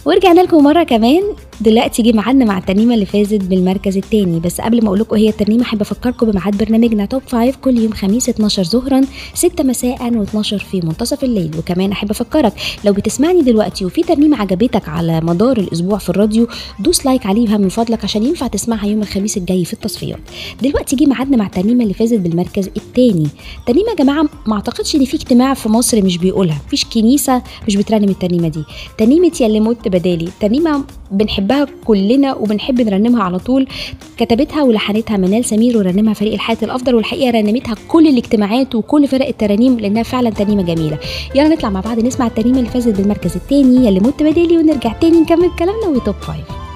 ورجعنا لكم مره كمان دلوقتي جه ميعادنا مع الترنيمه اللي فازت بالمركز الثاني بس قبل ما اقول لكم هي الترنيمه احب افكركم بميعاد برنامجنا توب 5 كل يوم خميس 12 ظهرا 6 مساء و12 في منتصف الليل وكمان احب افكرك لو بتسمعني دلوقتي وفي ترنيمه عجبتك على مدار الاسبوع في الراديو دوس لايك عليها من فضلك عشان ينفع تسمعها يوم الخميس الجاي في التصفيات دلوقتي جه ميعادنا مع الترنيمه اللي فازت بالمركز الثاني الترنيمه يا جماعه ما اعتقدش ان في اجتماع في مصر مش بيقولها مفيش كنيسه مش بترنم الترنيمه دي ترنيمه يا اللي مت بدالي ترنيمه بنحبها كلنا وبنحب نرنمها على طول كتبتها ولحنتها منال سمير ورنمها فريق الحياه الافضل والحقيقه رنمتها كل الاجتماعات وكل فرق الترانيم لانها فعلا ترنيمه جميله يلا نطلع مع بعض نسمع الترنيمه اللي فازت بالمركز الثاني يا اللي مت بدالي ونرجع تاني نكمل كلامنا وتوب فايف